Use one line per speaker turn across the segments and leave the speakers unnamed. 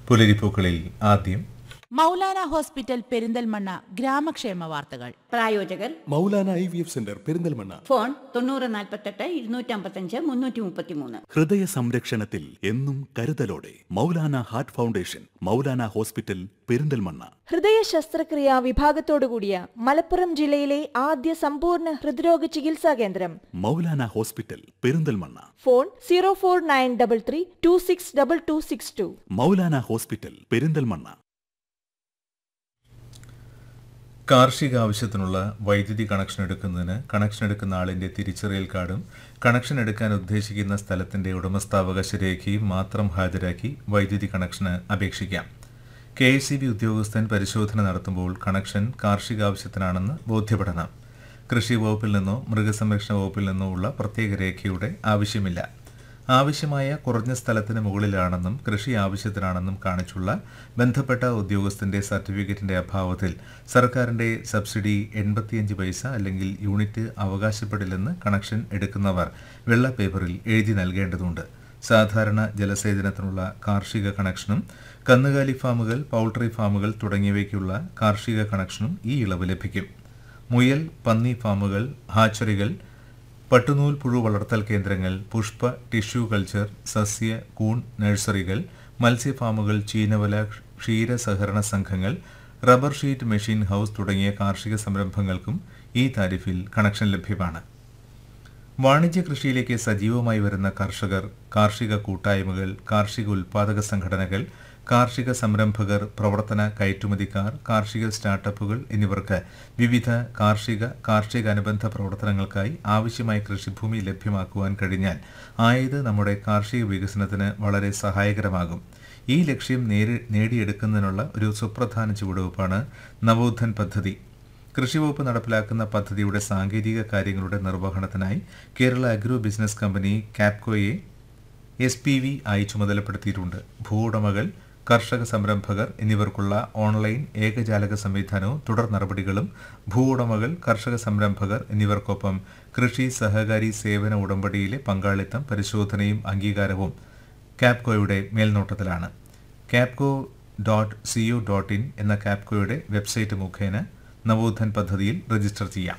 പുലരിപ്പൂക്കളിൽ ആദ്യം
മൗലാന ഹോസ്പിറ്റൽ പെരിന്തൽമണ്ണ ഗ്രാമക്ഷേമ വാർത്തകൾ
പ്രായോജകർ
Moulana I V F centre Perinthalmanna
phone തൊണ്ണൂറ് നാൽപ്പത്തെട്ട് ഇരുന്നൂറ്റമ്പത്തഞ്ച് മുന്നൂറ്റി മുപ്പത്തിമൂന്ന്
ഹൃദയ സംരക്ഷണത്തിൽ എന്നും കരുതലോടെ Moulana heart foundation Moulana hospital Perinthalmanna
ഹൃദയ ശസ്ത്രക്രിയ വിഭാഗത്തോടുകൂടിയ മലപ്പുറം ജില്ലയിലെ ആദ്യ സമ്പൂർണ്ണ ഹൃദ്രോഗ ചികിത്സാ കേന്ദ്രം
Moulana hospital Perinthalmanna
phone zero four nine double three two six double two six two
Moulana hospital Perinthalmanna
കാർഷിക ആവശ്യത്തിനുള്ള വൈദ്യുതി കണക്ഷൻ എടുക്കുന്നതിന് കണക്ഷൻ എടുക്കുന്ന ആളിന്റെ തിരിച്ചറിയൽ കാർഡും കണക്ഷൻ എടുക്കാൻ ഉദ്ദേശിക്കുന്ന സ്ഥലത്തിന്റെ ഉടമസ്ഥാവകാശ രേഖയും മാത്രം ഹാജരാക്കി വൈദ്യുതി കണക്ഷന് അപേക്ഷിക്കാം കെ എസ് സി ബി ഉദ്യോഗസ്ഥൻ പരിശോധന നടത്തുമ്പോൾ കണക്ഷൻ കാർഷിക ആവശ്യത്തിനാണെന്ന് ബോധ്യപ്പെടണം കൃഷി വകുപ്പിൽ നിന്നോ മൃഗസംരക്ഷണ വകുപ്പിൽ നിന്നോ ഉള്ള പ്രത്യേക രേഖയുടെ ആവശ്യമില്ല ആവശ്യമായ കുറഞ്ഞ സ്ഥലത്തിന് മുകളിലാണെന്നും കൃഷി ആവശ്യത്തിനാണെന്നും കാണിച്ചുള്ള ബന്ധപ്പെട്ട ഉദ്യോഗസ്ഥന്റെ സർട്ടിഫിക്കറ്റിന്റെ അഭാവത്തിൽ സർക്കാരിന്റെ സബ്സിഡി എൺപത്തിയഞ്ച് പൈസ അല്ലെങ്കിൽ യൂണിറ്റ് അവകാശപ്പെടില്ലെന്ന് കണക്ഷൻ എടുക്കുന്നവർ വെള്ള പേപ്പറിൽ എഴുതി നൽകേണ്ടതുണ്ട് സാധാരണ ജലസേചനത്തിനുള്ള കാർഷിക കണക്ഷനും കന്നുകാലി ഫാമുകൾ പൗൾട്രി ഫാമുകൾ തുടങ്ങിയവയ്ക്കുള്ള കാർഷിക കണക്ഷനും ഈ ഇളവ് ലഭിക്കും മുയൽ പന്നി ഫാമുകൾ ഹാച്ചറികൾ പട്ടുനൂൽ പുഴു വളർത്തൽ കേന്ദ്രങ്ങൾ പുഷ്പ ടിഷ്യൂ കൾച്ചർ സസ്യ കൂൺ നഴ്സറികൾ മത്സ്യഫാമുകൾ ചീനവല ക്ഷീര സഹകരണ സംഘങ്ങൾ റബ്ബർ ഷീറ്റ് മെഷീൻ ഹൗസ് തുടങ്ങിയ കാർഷിക സംരംഭങ്ങൾക്കും ഈ താരിഫിൽ കണക്ഷൻ ലഭ്യമാണ് വാണിജ്യ കൃഷിയിലേക്ക് സജീവമായി വരുന്ന കർഷകർ കാർഷിക കൂട്ടായ്മകൾ കാർഷിക ഉൽപാദക സംഘടനകൾ കാർഷിക സംരംഭകർ പ്രവർത്തന കയറ്റുമതിക്കാർ കാർഷിക സ്റ്റാർട്ടപ്പുകൾ എന്നിവർക്ക് വിവിധ കാർഷിക കാർഷിക അനുബന്ധ പ്രവർത്തനങ്ങൾക്കായി ആവശ്യമായ കൃഷിഭൂമി ലഭ്യമാക്കുവാൻ കഴിഞ്ഞാൽ ആയത് നമ്മുടെ കാർഷിക വികസനത്തിന് വളരെ സഹായകരമാകും ഈ ലക്ഷ്യം നേരി നേടിയെടുക്കുന്നതിനുള്ള ഒരു സുപ്രധാന ചുവടുവയ്പ്പാണ് നവോത്ഥൻ പദ്ധതി കൃഷിവകുപ്പ് നടപ്പിലാക്കുന്ന പദ്ധതിയുടെ സാങ്കേതിക കാര്യങ്ങളുടെ നിർവഹണത്തിനായി കേരള അഗ്രോ ബിസിനസ് കമ്പനി കാപ്കോയെ എസ് പി വി ആയി ചുമതലപ്പെടുത്തിയിട്ടുണ്ട് ഭൂവുടമകൾ കർഷക സംരംഭകർ എന്നിവർക്കുള്ള ഓൺലൈൻ ഏകജാലക സംവിധാനവും തുടർ നടപടികളും ഭൂവുടമകൾ കർഷക സംരംഭകർ എന്നിവർക്കൊപ്പം കൃഷി സഹകാരി സേവന ഉടമ്പടിയിലെ പങ്കാളിത്തം പരിശോധനയും അംഗീകാരവും കാപ്കോയുടെ മേൽനോട്ടത്തിലാണ് Kapco dot CO dot in എന്ന കാപ്കോയുടെ വെബ്സൈറ്റ് മുഖേന നവോത്ഥൻ പദ്ധതിയിൽ രജിസ്റ്റർ ചെയ്യാം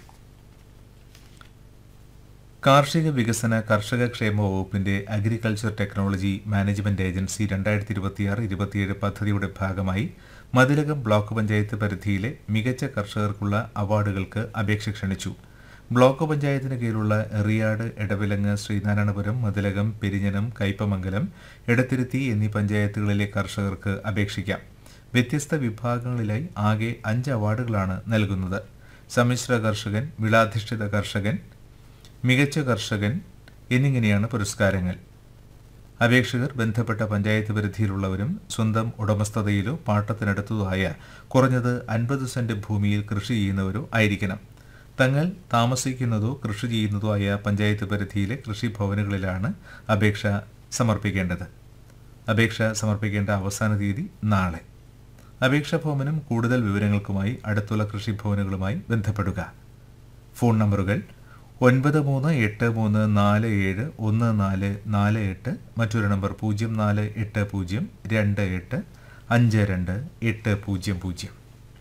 കാർഷിക വികസന കർഷക ക്ഷേമ വകുപ്പിന്റെ അഗ്രികൾച്ചർ ടെക്നോളജി മാനേജ്മെന്റ് ഏജൻസി രണ്ടായിരത്തി ഇരുപത്തിയാറ് ഇരുപത്തിയേഴ് പദ്ധതിയുടെ ഭാഗമായി മതിലകം ബ്ലോക്ക് പഞ്ചായത്ത് പരിധിയിലെ മികച്ച കർഷകർക്കുള്ള അവാർഡുകൾക്ക് അപേക്ഷ ക്ഷണിച്ചു ബ്ലോക്ക് പഞ്ചായത്തിന് കീഴിലുള്ള എറിയാട് എടവിലങ്ങ് ശ്രീനാരായണപുരം മതിലകം പെരിഞ്ഞനം കയ്പമംഗലം എടത്തിരുത്തി എന്നീ പഞ്ചായത്തുകളിലെ കർഷകർക്ക് അപേക്ഷിക്കാം വ്യത്യസ്ത വിഭാഗങ്ങളിലായി ആകെ അഞ്ച് അവാർഡുകളാണ് നൽകുന്നത് സമ്മിശ്ര കർഷകൻ വിളാധിഷ്ഠിത കർഷകൻ മികച്ച കർഷകൻ എന്നിങ്ങനെയാണ് പുരസ്കാരങ്ങൾ അപേക്ഷകർ ബന്ധപ്പെട്ട പഞ്ചായത്ത് പരിധിയിലുള്ളവരും സ്വന്തം ഉടമസ്ഥതയിലോ പാട്ടത്തിനടുത്തതോ ആയ കുറഞ്ഞത് അൻപത് സെന്റ് ഭൂമിയിൽ കൃഷി ചെയ്യുന്നവരോ ആയിരിക്കണം തങ്ങൾ താമസിക്കുന്നതോ കൃഷി ചെയ്യുന്നതോ ആയ പഞ്ചായത്ത് പരിധിയിലെ കൃഷിഭവനുകളിലാണ് അപേക്ഷ സമർപ്പിക്കേണ്ടത് അപേക്ഷ സമർപ്പിക്കേണ്ട അവസാന തീയതി നാളെ അപേക്ഷാ ഫോമിനും കൂടുതൽ വിവരങ്ങൾക്കുമായി അടുത്തുള്ള കൃഷിഭവനുകളുമായി ബന്ധപ്പെടുക ഫോൺ നമ്പറുകൾ ഒൻപത് മൂന്ന് എട്ട് മൂന്ന് നാല് ഏഴ് ഒന്ന് നാല് നാല് എട്ട് മറ്റൊരു നമ്പർ പൂജ്യം നാല് എട്ട് പൂജ്യം രണ്ട് എട്ട് അഞ്ച് രണ്ട് എട്ട് പൂജ്യം പൂജ്യം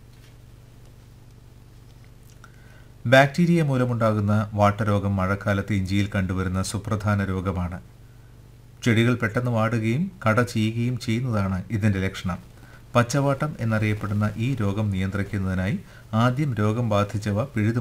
ബാക്ടീരിയ മൂലമുണ്ടാകുന്ന വാട്ടരോഗം മഴക്കാലത്ത് ഇഞ്ചിയിൽ കണ്ടുവരുന്ന സുപ്രധാന രോഗമാണ് ചെടികൾ പെട്ടെന്ന് വാടുകയും കട ചെയ്യുകയും ചെയ്യുന്നതാണ് ഇതിന്റെ ലക്ഷണം പച്ചവാട്ടം എന്നറിയപ്പെടുന്ന ഈ രോഗം നിയന്ത്രിക്കുന്നതിനായി ആദ്യം രോഗം ബാധിച്ചവ പിഴുതു